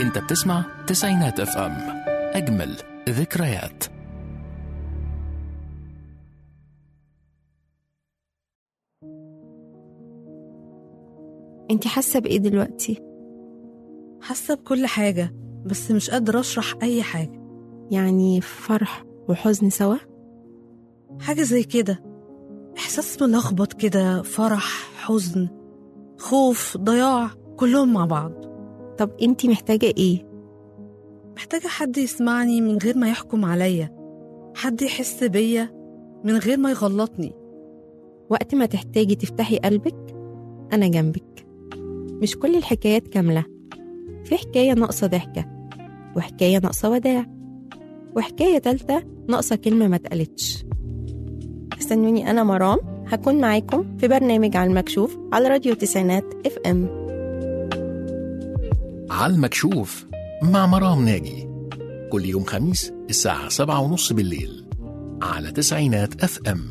انت بتسمع تسعينات اف ام اجمل ذكريات انتي حاسة بإيه دلوقتي؟ حاسة بكل حاجة بس مش قادرة أشرح أي حاجة يعني فرح وحزن سوا؟ حاجة زي كده إحساس ملخبط كده فرح حزن خوف ضياع كلهم مع بعض طب انتي محتاجة ايه؟ محتاجة حد يسمعني من غير ما يحكم عليا حد يحس بيا من غير ما يغلطني وقت ما تحتاجي تفتحي قلبك أنا جنبك مش كل الحكايات كاملة في حكاية ناقصة ضحكة وحكاية ناقصة وداع وحكاية تالتة ناقصة كلمة ما اتقالتش استنوني أنا مرام هكون معاكم في برنامج على المكشوف على راديو تسعينات اف ام على المكشوف مع مرام ناجي كل يوم خميس الساعة سبعة ونص بالليل على تسعينات اف ام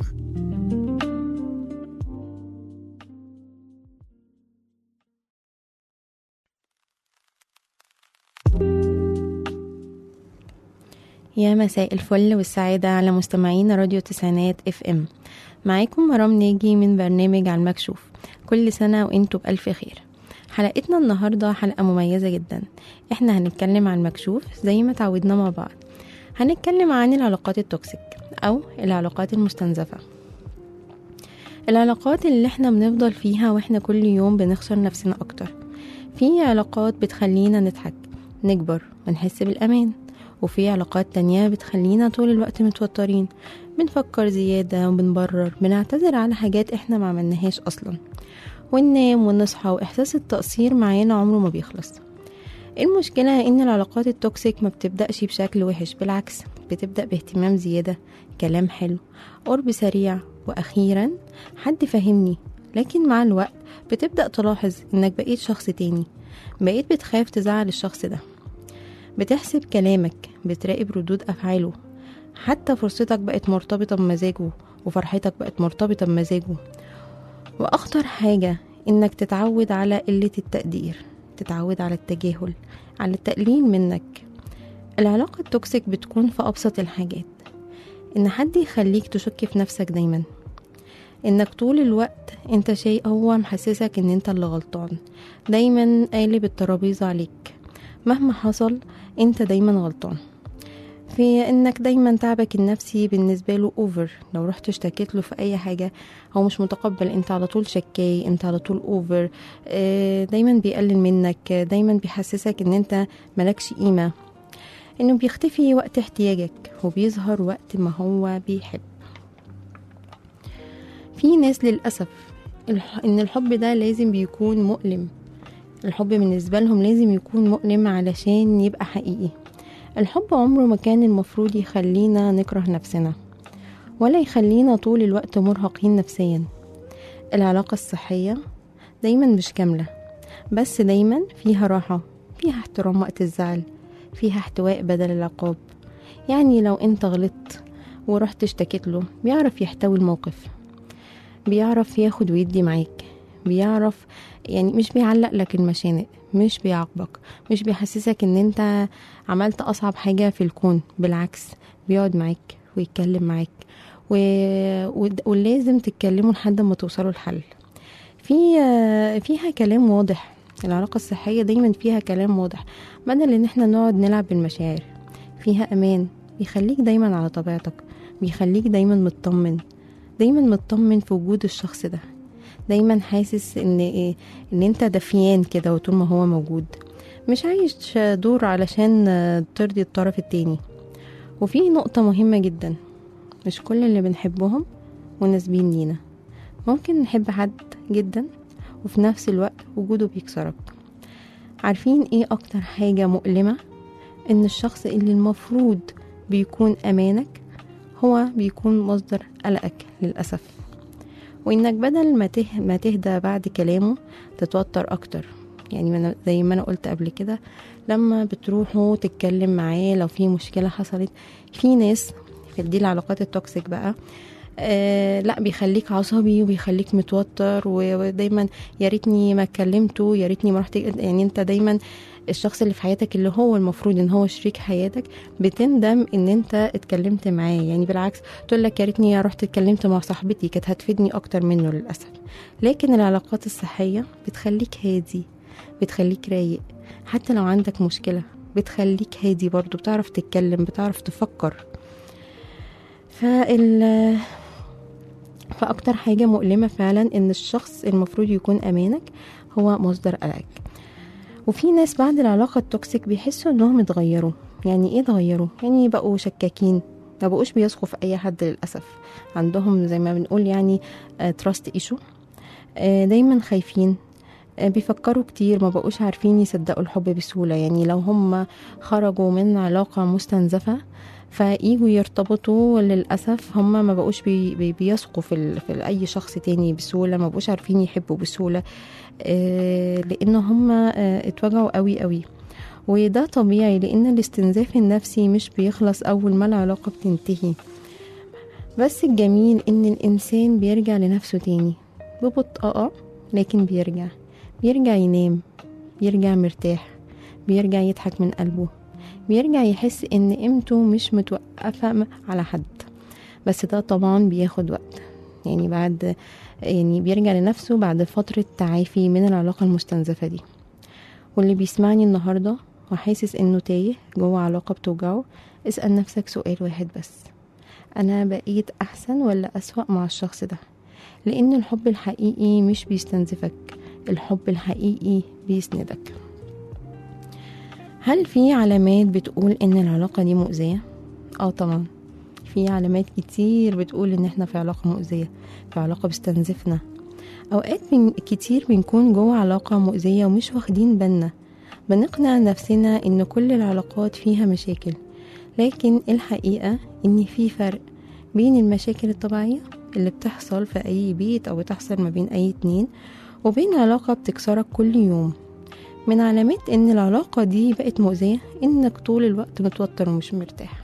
يا مساء الفل والسعادة على مستمعين راديو تسعينات اف ام معاكم مرام ناجي من برنامج على المكشوف كل سنة وانتوا بألف خير حلقتنا النهاردة حلقة مميزة جدا احنا هنتكلم عن المكشوف زي ما تعودنا مع بعض هنتكلم عن العلاقات التوكسيك أو العلاقات المستنزفة العلاقات اللي احنا بنفضل فيها واحنا كل يوم بنخسر نفسنا أكتر في علاقات بتخلينا نضحك نكبر ونحس بالأمان وفي علاقات تانية بتخلينا طول الوقت متوترين بنفكر زيادة وبنبرر بنعتذر على حاجات احنا ما عملناهاش أصلا وننام ونصحى وإحساس التقصير معانا عمره ما بيخلص المشكلة إن العلاقات التوكسيك ما بتبدأش بشكل وحش بالعكس بتبدأ باهتمام زيادة كلام حلو قرب سريع وأخيرا حد فهمني لكن مع الوقت بتبدأ تلاحظ إنك بقيت شخص تاني بقيت بتخاف تزعل الشخص ده بتحسب كلامك بتراقب ردود أفعاله حتى فرصتك بقت مرتبطة بمزاجه وفرحتك بقت مرتبطة بمزاجه وأخطر حاجة إنك تتعود على قلة التقدير تتعود على التجاهل على التقليل منك العلاقة التوكسيك بتكون في أبسط الحاجات إن حد يخليك تشك في نفسك دايما إنك طول الوقت أنت شيء هو محسسك إن أنت اللي غلطان دايما قالب الترابيزة عليك مهما حصل أنت دايما غلطان في انك دايما تعبك النفسي بالنسبه له اوفر لو رحت اشتكيت له في اي حاجه هو مش متقبل انت على طول شكاي انت على طول اوفر دايما بيقلل منك دايما بيحسسك ان انت ملكش قيمه انه بيختفي وقت احتياجك وبيظهر وقت ما هو بيحب في ناس للاسف الح- ان الحب ده لازم بيكون مؤلم الحب بالنسبه لهم لازم يكون مؤلم علشان يبقى حقيقي الحب عمره ما كان المفروض يخلينا نكره نفسنا ولا يخلينا طول الوقت مرهقين نفسيا العلاقة الصحية دايما مش كاملة بس دايما فيها راحة فيها احترام وقت الزعل فيها احتواء بدل العقاب يعني لو انت غلطت ورحت اشتكيت له بيعرف يحتوي الموقف بيعرف ياخد ويدي معاك بيعرف يعني مش بيعلق لك المشانق مش بيعاقبك مش بيحسسك ان انت عملت اصعب حاجه في الكون بالعكس بيقعد معاك ويتكلم معاك و... ود- ولازم تتكلموا لحد ما توصلوا لحل في فيها كلام واضح العلاقة الصحية دايما فيها كلام واضح بدل ان احنا نقعد نلعب بالمشاعر فيها امان بيخليك دايما على طبيعتك بيخليك دايما مطمن دايما مطمن في وجود الشخص ده دايما حاسس ان إيه ان انت دفيان كده وطول ما هو موجود مش عايش دور علشان ترضي الطرف التاني وفي نقطة مهمة جدا مش كل اللي بنحبهم مناسبين لينا ممكن نحب حد جدا وفي نفس الوقت وجوده بيكسرك عارفين ايه اكتر حاجة مؤلمة ان الشخص اللي المفروض بيكون امانك هو بيكون مصدر قلقك للأسف وإنك بدل ما, ته... ما تهدى بعد كلامه تتوتر أكتر يعني من... زي ما أنا قلت قبل كده لما بتروحوا تتكلم معاه لو في مشكلة حصلت في ناس في دي العلاقات التوكسيك بقى آه لا بيخليك عصبي وبيخليك متوتر ودايما يا ريتني ما اتكلمته يا ريتني ما رحت يعني انت دايما الشخص اللي في حياتك اللي هو المفروض ان هو شريك حياتك بتندم ان انت اتكلمت معاه يعني بالعكس تقول لك يا ريتني رحت اتكلمت مع صاحبتي كانت هتفيدني اكتر منه للاسف لكن العلاقات الصحيه بتخليك هادي بتخليك رايق حتى لو عندك مشكله بتخليك هادي برضو بتعرف تتكلم بتعرف تفكر فال فأكتر حاجة مؤلمة فعلا إن الشخص المفروض يكون أمانك هو مصدر قلقك وفي ناس بعد العلاقة التوكسيك بيحسوا إنهم اتغيروا يعني إيه اتغيروا؟ يعني بقوا شكاكين ما بقوش بيثقوا في أي حد للأسف عندهم زي ما بنقول يعني تراست ايشو دايما خايفين آه، بيفكروا كتير ما بقوش عارفين يصدقوا الحب بسهولة يعني لو هم خرجوا من علاقة مستنزفة فييجوا يرتبطوا للأسف هم ما بقوش بي بي بيثقوا في, ال- في أي شخص تاني بسهولة ما بقوش عارفين يحبوا بسهولة آه، لأن هم آه، اتوجعوا قوي قوي وده طبيعي لأن الاستنزاف النفسي مش بيخلص أول ما العلاقة بتنتهي بس الجميل إن الإنسان بيرجع لنفسه تاني ببطء آه، لكن بيرجع بيرجع ينام بيرجع مرتاح بيرجع يضحك من قلبه بيرجع يحس ان قيمته مش متوقفة م- على حد بس ده طبعا بياخد وقت يعني بعد يعني بيرجع لنفسه بعد فترة تعافي من العلاقة المستنزفة دي واللي بيسمعني النهاردة وحاسس انه تايه جوه علاقة بتوجعه اسأل نفسك سؤال واحد بس انا بقيت احسن ولا اسوأ مع الشخص ده لان الحب الحقيقي مش بيستنزفك الحب الحقيقي بيسندك هل في علامات بتقول ان العلاقة دي مؤذية؟ اه طبعا في علامات كتير بتقول ان احنا في علاقة مؤذية في علاقة بتستنزفنا اوقات من كتير بنكون جوه علاقة مؤذية ومش واخدين بالنا بنقنع نفسنا ان كل العلاقات فيها مشاكل لكن الحقيقة ان في فرق بين المشاكل الطبيعية اللي بتحصل في اي بيت او بتحصل ما بين اي اتنين وبين علاقة بتكسرك كل يوم من علامات ان العلاقة دي بقت مؤذية انك طول الوقت متوتر ومش مرتاح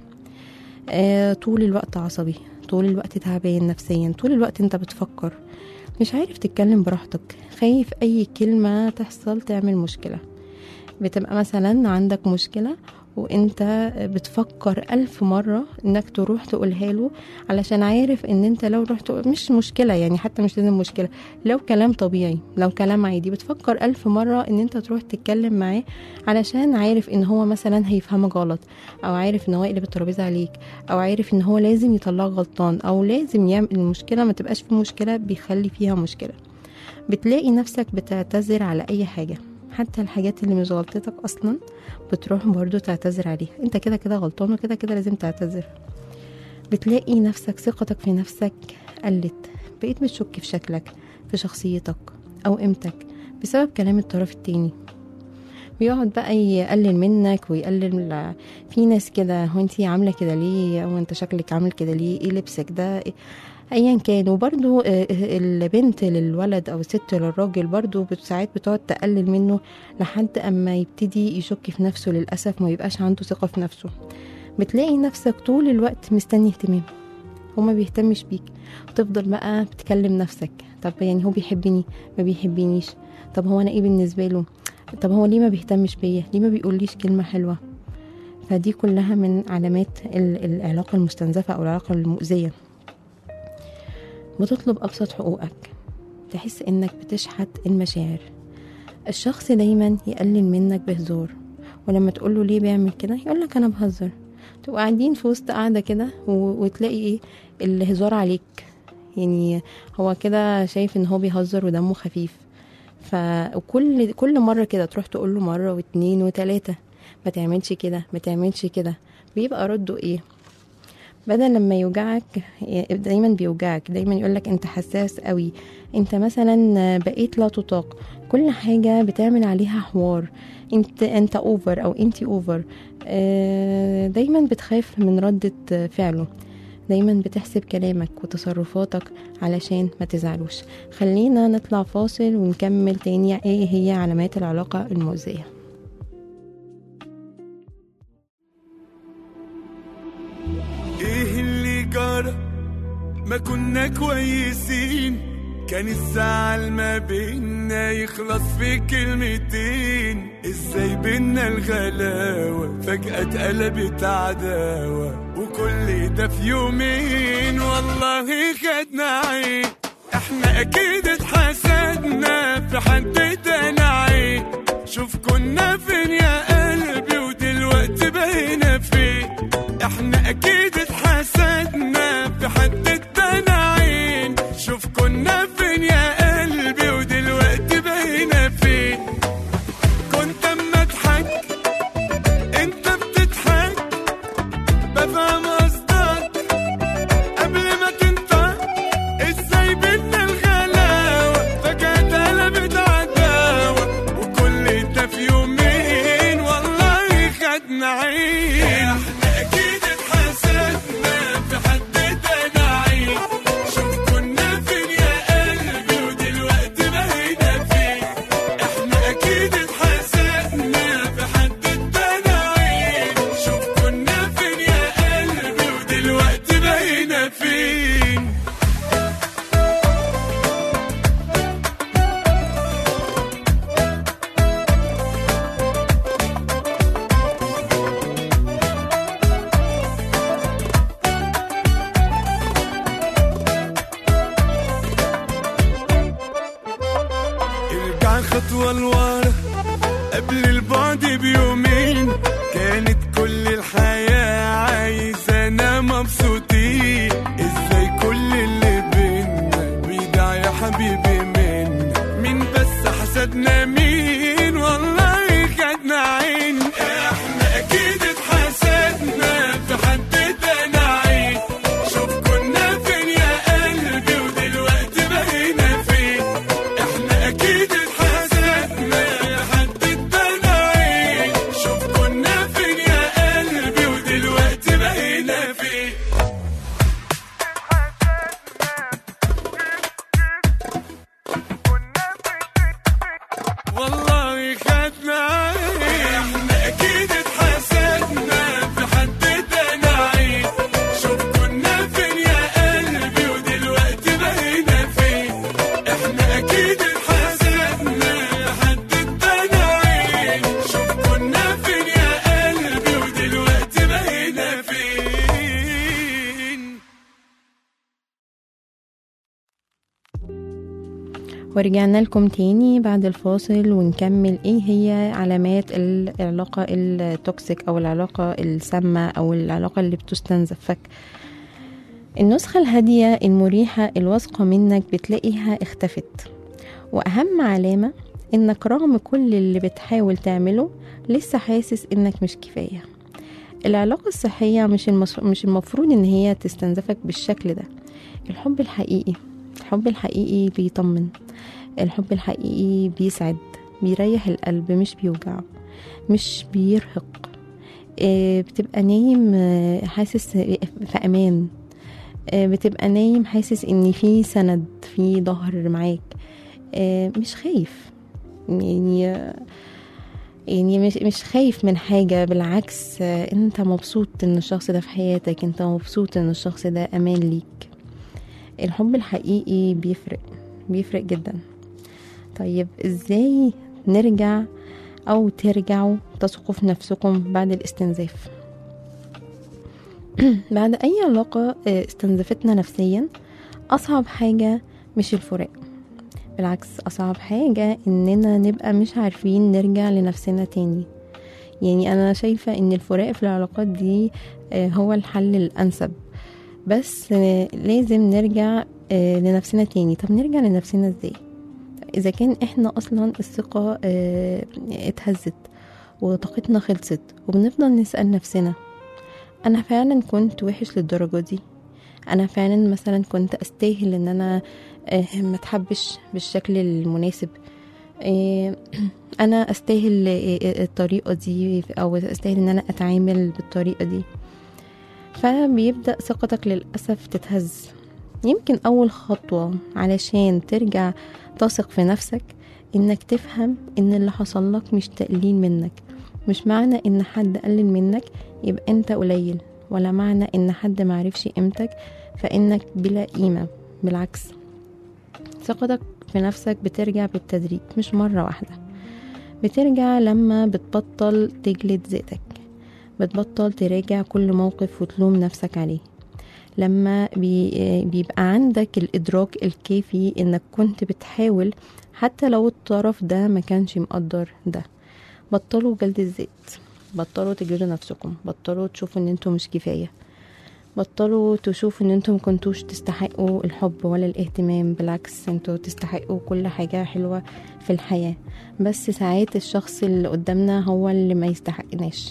آه طول الوقت عصبي طول الوقت تعبان نفسيا طول الوقت انت بتفكر مش عارف تتكلم براحتك خايف اي كلمة تحصل تعمل مشكلة بتبقى مثلا عندك مشكلة وانت بتفكر ألف مرة انك تروح تقولها له علشان عارف ان انت لو رحت مش مشكلة يعني حتى مش لازم مشكلة لو كلام طبيعي لو كلام عادي بتفكر ألف مرة ان انت تروح تتكلم معاه علشان عارف ان هو مثلا هيفهمك غلط او عارف ان هو يقلب الترابيزة عليك او عارف ان هو لازم يطلعك غلطان او لازم يعمل المشكلة ما تبقاش في مشكلة بيخلي فيها مشكلة بتلاقي نفسك بتعتذر على اي حاجة حتى الحاجات اللي مش غلطتك اصلا بتروح برضو تعتذر عليها انت كده كده غلطان وكده كده لازم تعتذر بتلاقي نفسك ثقتك في نفسك قلت بقيت بتشك في شكلك في شخصيتك او قيمتك بسبب كلام الطرف التاني بيقعد بقى يقلل منك ويقلل في ناس كده هو انتي عامله كده ليه او انت شكلك عامل كده ليه ايه لبسك ده إيه؟ ايا كان وبرضو آه، البنت للولد او الست للراجل برضو بت- ساعات بتقعد تقلل منه لحد اما يبتدي يشك في نفسه للاسف ما يبقاش عنده ثقه في نفسه بتلاقي نفسك طول الوقت مستني اهتمام هو ما بيهتمش بيك تفضل بقى بتكلم نفسك طب يعني هو بيحبني ما بيحبنيش طب هو انا ايه بالنسبه له طب هو ليه ما بيهتمش بيا ليه ما بيقوليش كلمه حلوه فدي كلها من علامات ال- العلاقه المستنزفه او العلاقه المؤذيه بتطلب ابسط حقوقك تحس انك بتشحت المشاعر الشخص دايما يقلل منك بهزار ولما تقوله ليه بيعمل كده يقولك انا بهزر تبقوا قاعدين في وسط قاعده كده و- وتلاقي ايه الهزار عليك يعني هو كده شايف ان هو بيهزر ودمه خفيف فكل كل مره كده تروح تقول له مره واتنين وتلاته ما تعملش كده ما تعملش كده بيبقى رده ايه بدل لما يوجعك دايما بيوجعك دايما يقولك انت حساس قوي انت مثلا بقيت لا تطاق كل حاجة بتعمل عليها حوار انت انت اوفر او انت اوفر دايما بتخاف من ردة فعله دايما بتحسب كلامك وتصرفاتك علشان ما تزعلوش خلينا نطلع فاصل ونكمل تاني ايه هي علامات العلاقة المؤذية ايه اللي جرى ما كنا كويسين كان الزعل ما بينا يخلص في كلمتين ازاي بينا الغلاوة فجأة اتقلبت عداوة وكل ده في يومين والله خدنا عين احنا اكيد اتحسدنا في حد تاني عين شوف كنا فين يا قلبي ودلوقتي بقينا فين احنا اكيد اتحسدنا في حد تاني عين شوف كنا فين يا قلبي ودلوقتي بقينا فين كنت اما اضحك انت بتضحك بفهم قصدك قبل ما تنطق ازاي بينا الغلاوة فجأة اتقلبت عداوة وكل ده في يومين والله خدنا عين احنا اكيد اتحسدنا في حد تاني عين شوف كنا فين يا قلبي ودلوقتي بقينا فين احنا اكيد اتحسدنا في حد تاني عين شوف كنا فين يا قلبي ودلوقتي بقينا فين ارجع خطوة لورا قبل البعد بيومين كانت كل الحياة عايزانا مبسوطين ازاي كل اللي بينا بيضيع يا حبيبي منا مين بس حسدنا مين والله خدنا عين احنا اكيد اتحسدنا في حد تاني عين شوف كنا فين يا قلبي ودلوقتي بقينا فين احنا اكيد اتحسدنا يا حد تاني عين شوف كنا فين يا قلبي ودلوقتي بقينا فين والله خدنا عين احنا اكيد اتحسدنا في حد تاني عين شوف كنا فين يا قلبي ودلوقتي بقينا فين احنا اكيد اتحسدنا في حد تاني عين شوف كنا فين يا قلبي ودلوقتي بقينا فين ورجعنا لكم تاني بعد الفاصل ونكمل ايه هي علامات العلاقة التوكسيك او العلاقة السامة او العلاقة اللي بتستنزفك النسخة الهادية المريحة الواثقة منك بتلاقيها اختفت واهم علامة انك رغم كل اللي بتحاول تعمله لسه حاسس انك مش كفاية العلاقة الصحية مش, المس... مش المفروض ان هي تستنزفك بالشكل ده الحب الحقيقي الحب الحقيقي بيطمن الحب الحقيقي بيسعد بيريح القلب مش بيوجعه مش بيرهق آه، بتبقى نايم آه، حاسس في امان آه، بتبقى نايم حاسس ان في سند في ظهر معاك آه، مش خايف يعني آه، يعني مش مش خايف من حاجة بالعكس آه، انت مبسوط ان الشخص ده في حياتك انت مبسوط ان الشخص ده امان ليك الحب الحقيقي بيفرق بيفرق جدا طيب ازاي نرجع او ترجعوا تثقوا في نفسكم بعد الاستنزاف بعد اي علاقة آه، استنزفتنا نفسيا اصعب حاجة مش الفراق بالعكس اصعب حاجة اننا نبقى مش عارفين نرجع لنفسنا تاني يعني انا شايفة ان الفراق في العلاقات دي آه، هو الحل الانسب بس آه، لازم نرجع آه، لنفسنا تاني طب نرجع لنفسنا ازاي اذا كان احنا اصلا الثقة آه، اتهزت وطاقتنا خلصت وبنفضل نسأل نفسنا انا فعلا كنت وحش للدرجة دي انا فعلا مثلا كنت استاهل ان انا آه، ما اتحبش بالشكل المناسب آه، انا استاهل آه، الطريقة دي او استاهل ان انا اتعامل بالطريقة دي فبيبدأ ثقتك للأسف تتهز يمكن أول خطوة علشان ترجع تثق في نفسك إنك تفهم إن اللي حصل لك مش تقليل منك مش معنى إن حد قلل منك يبقى أنت قليل ولا معنى إن حد معرفش قيمتك فإنك بلا قيمة بالعكس ثقتك في نفسك بترجع بالتدريج مش مرة واحدة بترجع لما بتبطل تجلد ذاتك بتبطل تراجع كل موقف وتلوم نفسك عليه لما بي بيبقى عندك الإدراك الكافي إنك كنت بتحاول حتى لو الطرف ده ما كانش مقدر ده بطلوا جلد الذات بطلوا تجلدوا نفسكم بطلوا تشوفوا ان انتوا مش كفاية بطلوا تشوفوا ان انتوا مكنتوش تستحقوا الحب ولا الاهتمام بالعكس انتوا تستحقوا كل حاجة حلوة في الحياة بس ساعات الشخص اللي قدامنا هو اللي ما يستحقناش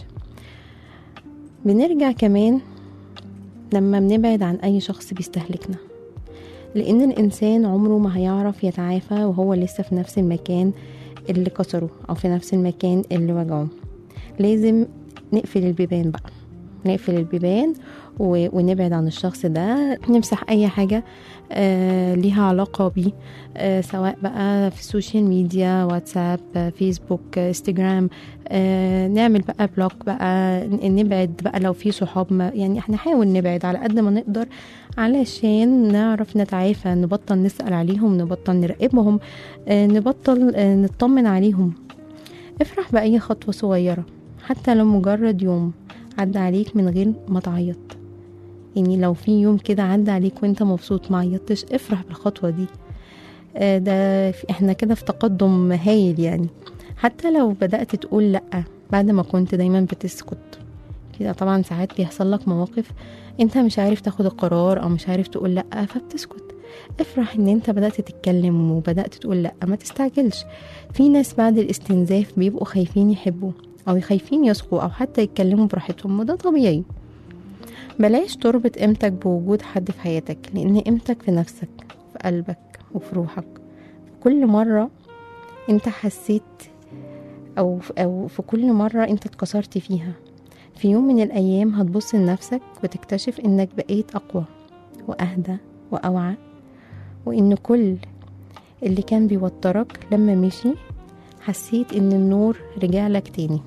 بنرجع كمان لما بنبعد عن أي شخص بيستهلكنا لأن الإنسان عمره ما هيعرف يتعافى وهو لسه في نفس المكان اللي كسره أو في نفس المكان اللي وجعه لازم نقفل البيبان بقى نقفل البيبان و... ونبعد عن الشخص ده نمسح أي حاجة آه ليها علاقة بيه آه سواء بقى في السوشيال ميديا واتساب آه فيسبوك آه انستجرام آه نعمل بقى بلوك بقى ن- نبعد بقى لو في صحاب ما يعني احنا نحاول نبعد على قد ما نقدر علشان نعرف نتعافى نبطل نسأل عليهم نبطل نراقبهم آه نبطل آه نطمن عليهم افرح بأي خطوة صغيرة حتى لو مجرد يوم عدى عليك من غير ما تعيط يعني لو في يوم كده عدى عليك وانت مبسوط ما عيطتش افرح بالخطوة دي آه، ده في- احنا كده في تقدم هايل يعني حتى لو بدأت تقول لأ بعد ما كنت دايما بتسكت كده طبعا ساعات بيحصل لك مواقف انت مش عارف تاخد القرار او مش عارف تقول لأ فبتسكت افرح ان انت بدأت تتكلم وبدأت تقول لأ ما تستعجلش في ناس بعد الاستنزاف بيبقوا خايفين يحبوا او خايفين يثقوا او حتى يتكلموا براحتهم وده طبيعي بلاش تربط قيمتك بوجود حد في حياتك لان قيمتك في نفسك في قلبك وفي روحك كل مرة انت حسيت او او في كل مرة انت اتكسرت فيها في يوم من الايام هتبص لنفسك وتكتشف انك بقيت اقوى واهدى واوعى وان كل اللي كان بيوترك لما مشي حسيت ان النور رجع لك تاني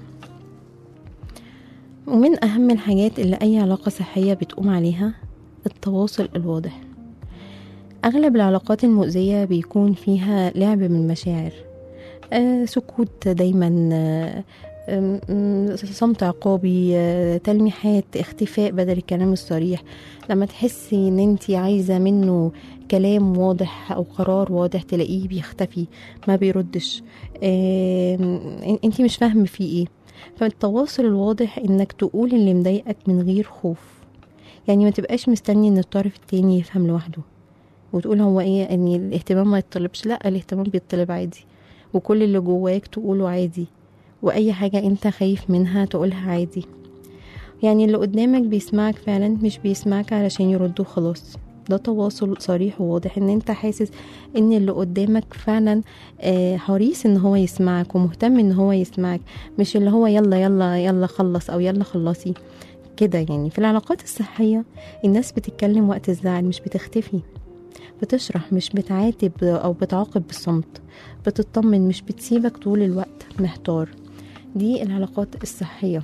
ومن اهم الحاجات اللي اي علاقة صحية بتقوم عليها التواصل الواضح اغلب العلاقات المؤذية بيكون فيها لعب بالمشاعر آه سكوت دايما آه آم، آم، صمت عقابي آه، تلميحات اختفاء بدل الكلام الصريح لما تحسي ان انت عايزة منه كلام واضح او قرار واضح تلاقيه بيختفي ما بيردش انت مش فاهمة فيه ايه فالتواصل الواضح انك تقول اللي مضايقك من غير خوف يعني ما تبقاش مستني ان الطرف التاني يفهم لوحده وتقول هو ايه ان الاهتمام ما يطلبش لا الاهتمام بيطلب عادي وكل اللي جواك تقوله عادي واي حاجة انت خايف منها تقولها عادي يعني اللي قدامك بيسمعك فعلا مش بيسمعك علشان يرده خلاص ده تواصل صريح وواضح ان انت حاسس ان اللي قدامك فعلا آه، حريص ان هو يسمعك ومهتم ان هو يسمعك مش اللي هو يلا يلا يلا خلص او يلا خلصي كده يعني في العلاقات الصحية الناس بتتكلم وقت الزعل مش بتختفي بتشرح مش بتعاتب او بتعاقب بالصمت بتطمن مش بتسيبك طول الوقت محتار دي العلاقات الصحية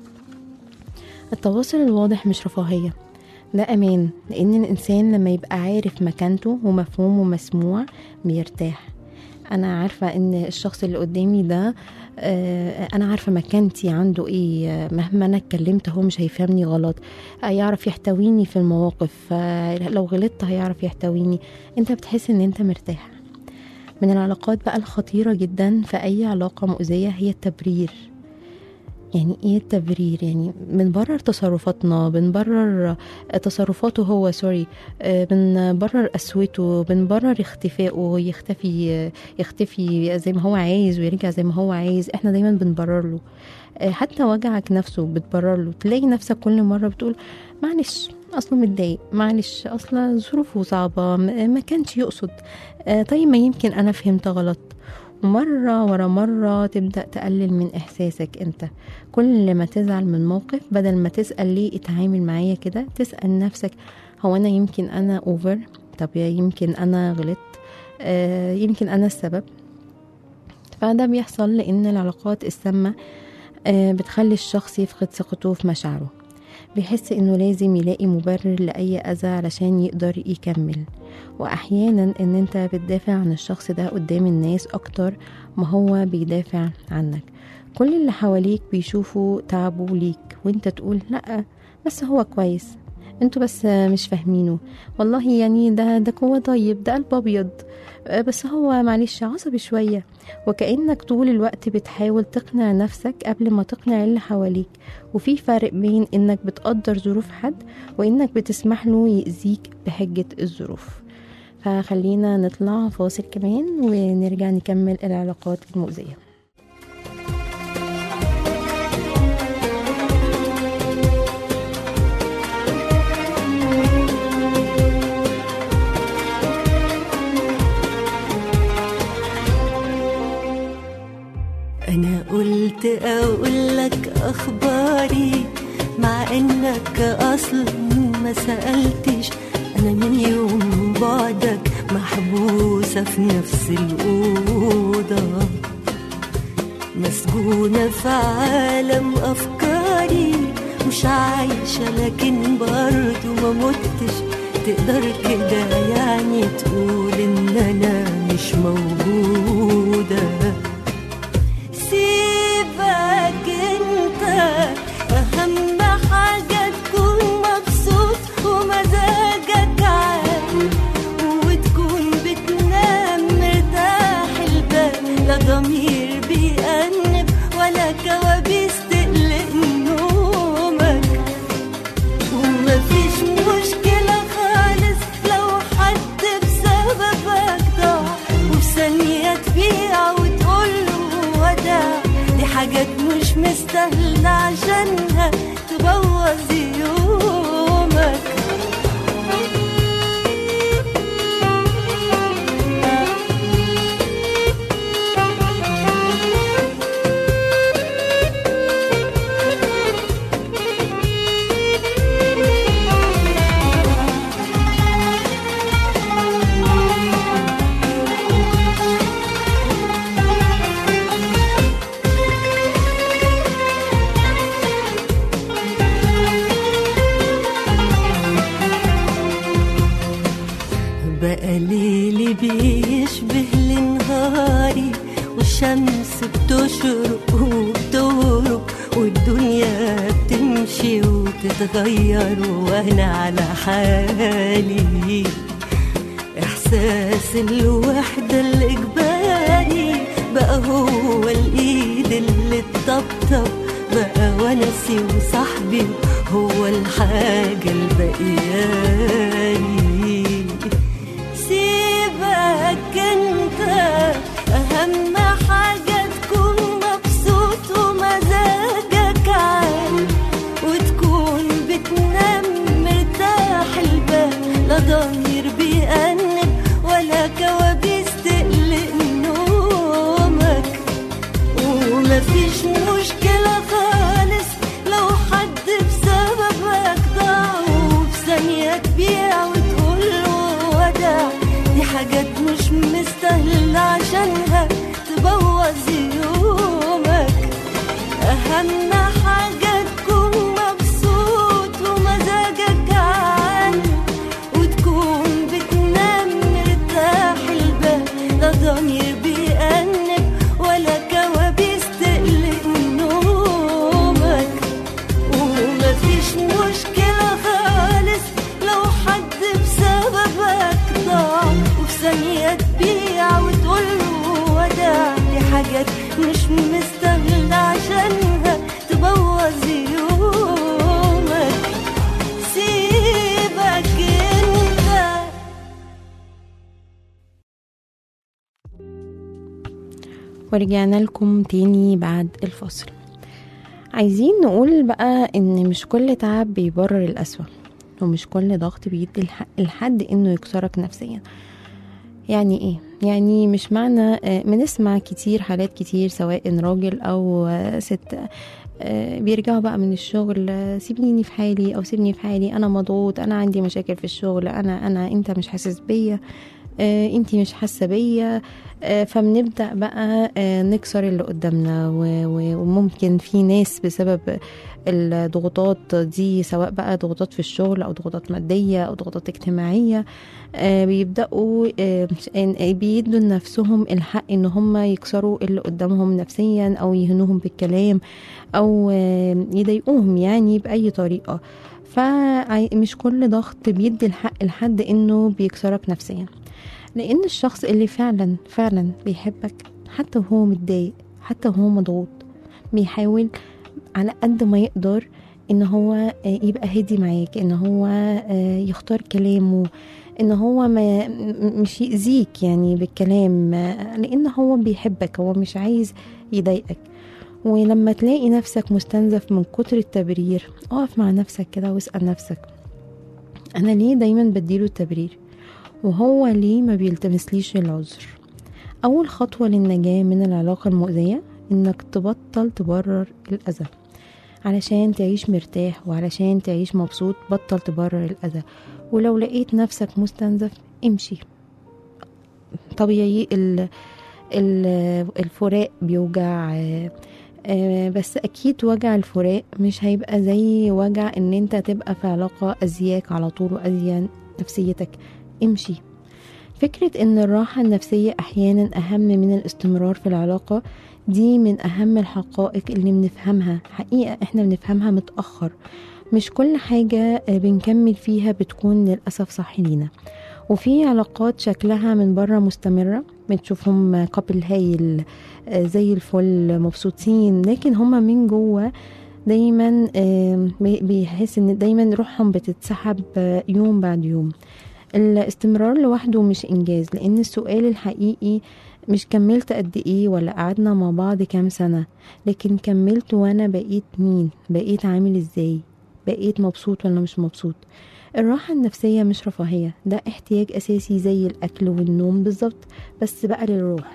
التواصل الواضح مش رفاهية ده أمان لأن الإنسان لما يبقى عارف مكانته ومفهوم ومسموع بيرتاح أنا عارفة إن الشخص اللي قدامي ده آه، أنا عارفة مكانتي عنده إيه آه، مهما أنا اتكلمت هو مش هيفهمني غلط آه، يعرف يحتويني في المواقف آه، لو غلطت هيعرف يحتويني أنت بتحس إن أنت مرتاح من العلاقات بقى الخطيرة جدا في أي علاقة مؤذية هي التبرير يعني ايه التبرير يعني بنبرر تصرفاتنا بنبرر تصرفاته هو سوري آه، بنبرر قسوته بنبرر اختفائه يختفي يختفي زي ما هو عايز ويرجع زي ما هو عايز احنا دايما بنبرر له آه، حتى وجعك نفسه بتبرر له تلاقي نفسك كل مرة بتقول معلش اصله متضايق معلش اصلا ظروفه صعبة م- ما كانش يقصد آه، طيب ما يمكن انا فهمت غلط مرة ورا مرة تبدأ تقلل من إحساسك أنت كل ما تزعل من موقف بدل ما تسأل ليه اتعامل معايا كده تسأل نفسك هو أنا يمكن أنا أوفر طب يا يمكن أنا غلطت آه يمكن أنا السبب فده بيحصل لأن العلاقات السامة آه بتخلي الشخص يفقد ثقته في مشاعره بيحس انه لازم يلاقي مبرر لأي أذى علشان يقدر يكمل وأحيانا ان انت بتدافع عن الشخص ده قدام الناس أكتر ما هو بيدافع عنك كل اللي حواليك بيشوفوا تعبه ليك وانت تقول لأ بس هو كويس انتوا بس مش فاهمينه والله يعني ده ده هو طيب ده قلب ابيض آه، بس هو معلش عصبي شويه وكانك طول الوقت بتحاول تقنع نفسك قبل ما تقنع اللي حواليك وفي فرق بين انك بتقدر ظروف حد وانك بتسمح له يأذيك بحجه الظروف فخلينا نطلع فاصل كمان ونرجع نكمل العلاقات المؤذيه أنا قلت أقولك أخباري مع إنك أصلا ما سألتش أنا من يوم بعدك محبوسة في نفس الأوضة مسجونة في عالم أفكاري مش عايشة لكن برضو ما متش تقدر كده يعني تقول إن أنا مش موجودة سيبك انت اهم حاجة تكون مبسوط ومزاجك عال وتكون بتنام مرتاح البال لا ضمير بيأنب ولا كوابيس تقلق نومك ومفيش مشكلة خالص لو حد بسببك ضاع وفي ثانية تبيع وتقوله وداع دي حاجات مش مستاهلة عشانها تبوظ يومك بقى ليلي بيشبه لنهاري والشمس بتشرق وبتغرب والدنيا بتمشي وتتغير وانا على حالي احساس الوحدة الاجباري بقى هو الايد اللي تطبطب بقى ونسي وصاحبي هو الحاجة البقياني سيبك انت اهم حاجة تكون مبسوط ومزاجك عال وتكون بتنام مرتاح البال لا ضمير بيأنب ولا كوابيس تقلق نومك ومفيش مشكلة خالص لو حد بسببك ضاع وفي ثانية تبيع وتقول له وداع دي حاجات مش مستاهلة عشانها تبوظ يومك أهم حاجة تكون مبسوط ومزاجك عال وتكون بتنام مرتاح البال لا ضمير بيأنب ولا كوابيس تقلق نومك ومفيش مشكلة خالص لو حد بسببك ضاع وفي ثانية تبيع وتقوله وداع دي حاجات مش مستاهلة عشانها تبوظ يومك سيبك انت ورجعنا لكم تاني بعد الفاصل عايزين نقول بقى ان مش كل تعب بيبرر الأسوأ ومش كل ضغط بيدي الحق لحد انه يكسرك نفسيا يعني ايه يعني مش معنى آه، بنسمع كتير حالات كتير سواء راجل او آه، ست آه، بيرجعوا بقى من الشغل آه، سيبني في حالي او سيبني في حالي انا مضغوط انا عندي مشاكل في الشغل انا انا انت مش حاسس بيا آه انتي مش حاسه بيا آه فبنبدا بقى آه نكسر اللي قدامنا و- و- وممكن في ناس بسبب الضغوطات دي سواء بقى ضغوطات في الشغل او ضغوطات ماديه او ضغوطات اجتماعيه آه بيبداوا آه إن- بيدوا لنفسهم الحق ان هم يكسروا اللي قدامهم نفسيا او يهنوهم بالكلام او آه يضايقوهم يعني باي طريقه فمش كل ضغط بيدي الحق لحد انه بيكسرك نفسيا لان الشخص اللي فعلا فعلا بيحبك حتى وهو متضايق حتى وهو مضغوط بيحاول على قد ما يقدر ان هو آه، يبقى هادي معاك ان هو آه، يختار كلامه ان هو ما م- مش يأذيك يعني بالكلام آه، لان هو بيحبك هو مش عايز يضايقك ولما تلاقي نفسك مستنزف من كتر التبرير اقف مع نفسك كده واسأل نفسك انا ليه دايما بديله التبرير وهو ليه ما بيلتمسليش العذر اول خطوة للنجاة من العلاقة المؤذية انك تبطل تبرر الاذى علشان تعيش مرتاح وعلشان تعيش مبسوط بطل تبرر الاذى ولو لقيت نفسك مستنزف امشي طبيعي ال ال- الفراق بيوجع آه، آه، بس اكيد وجع الفراق مش هيبقى زي وجع ان انت تبقى في علاقة ازياك على طول واذية نفسيتك امشي فكرة ان الراحة النفسية احيانا اهم من الاستمرار في العلاقة دي من اهم الحقائق اللي بنفهمها حقيقة احنا بنفهمها متأخر مش كل حاجة آه، بنكمل فيها بتكون للأسف صح لينا وفي علاقات شكلها من بره مستمرة بتشوفهم كابل هايل آه، زي الفل مبسوطين لكن هما من جوه دايما آه، بي- بيحس ان دايما روحهم بتتسحب آه، يوم بعد يوم الاستمرار لوحده مش انجاز لان السؤال الحقيقي مش كملت قد ايه ولا قعدنا مع بعض كام سنة لكن كملت وانا بقيت مين بقيت عامل ازاي بقيت مبسوط ولا مش مبسوط الراحة النفسية مش رفاهية ده احتياج أساسي زي الأكل والنوم بالظبط بس بقى للروح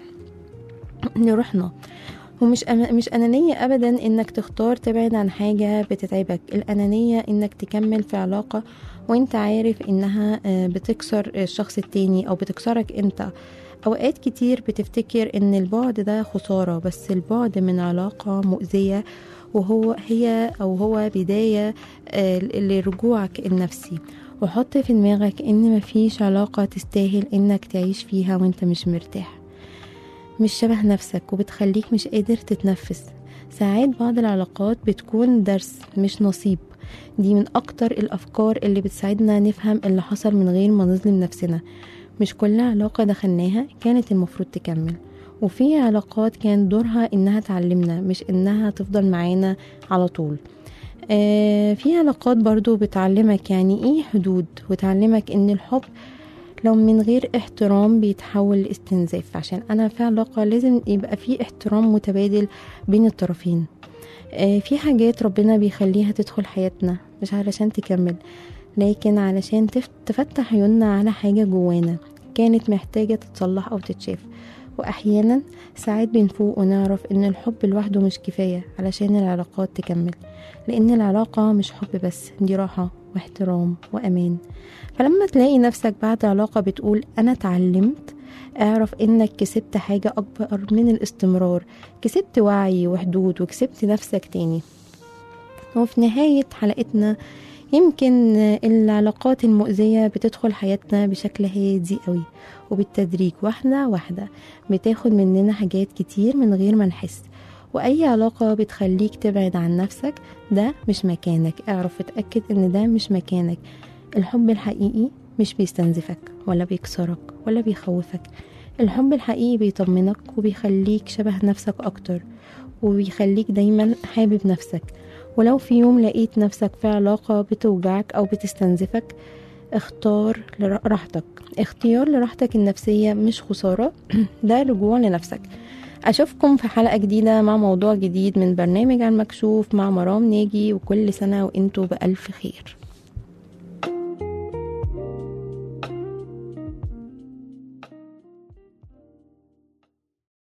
لروحنا ومش أم... مش أنانية أبدا إنك تختار تبعد عن حاجة بتتعبك الأنانية إنك تكمل في علاقة وإنت عارف إنها آه، بتكسر الشخص التاني أو بتكسرك إنت أوقات كتير بتفتكر إن البعد ده خسارة بس البعد من علاقة مؤذية وهو هي أو هو بداية آه، لرجوعك النفسي وحط في دماغك إن مفيش علاقة تستاهل إنك تعيش فيها وإنت مش مرتاح مش شبه نفسك وبتخليك مش قادر تتنفس ساعات بعض العلاقات بتكون درس مش نصيب دي من أكتر الأفكار اللي بتساعدنا نفهم اللي حصل من غير ما نظلم نفسنا مش كل علاقة دخلناها كانت المفروض تكمل وفي علاقات كان دورها إنها تعلمنا مش إنها تفضل معانا على طول آه في علاقات برضو بتعلمك يعني ايه حدود وتعلمك ان الحب لو من غير احترام بيتحول لاستنزاف عشان انا في علاقة لازم يبقى في احترام متبادل بين الطرفين آه في حاجات ربنا بيخليها تدخل حياتنا مش علشان تكمل لكن علشان تف- تفتح عيوننا على حاجة جوانا كانت محتاجة تتصلح أو تتشاف وأحيانا ساعات بنفوق ونعرف إن الحب لوحده مش كفاية علشان العلاقات تكمل لأن العلاقة مش حب بس دي راحة واحترام وأمان فلما تلاقي نفسك بعد علاقة بتقول أنا اتعلمت اعرف انك كسبت حاجة اكبر من الاستمرار كسبت وعي وحدود وكسبت نفسك تاني وفي نهاية حلقتنا يمكن العلاقات المؤذية بتدخل حياتنا بشكل هادي قوي وبالتدريج واحدة واحدة بتاخد مننا حاجات كتير من غير ما نحس وأي علاقة بتخليك تبعد عن نفسك ده مش مكانك اعرف اتأكد ان ده مش مكانك الحب الحقيقي مش بيستنزفك ولا بيكسرك ولا بيخوفك الحب الحقيقي بيطمنك وبيخليك شبه نفسك أكتر وبيخليك دايما حابب نفسك ولو في يوم لقيت نفسك في علاقة بتوجعك أو بتستنزفك اختار لر- راحتك اختيار لراحتك النفسية مش خسارة ده رجوع لنفسك أشوفكم في حلقة جديدة مع موضوع جديد من برنامج عن مكشوف مع مرام ناجي وكل سنة وانتوا بألف خير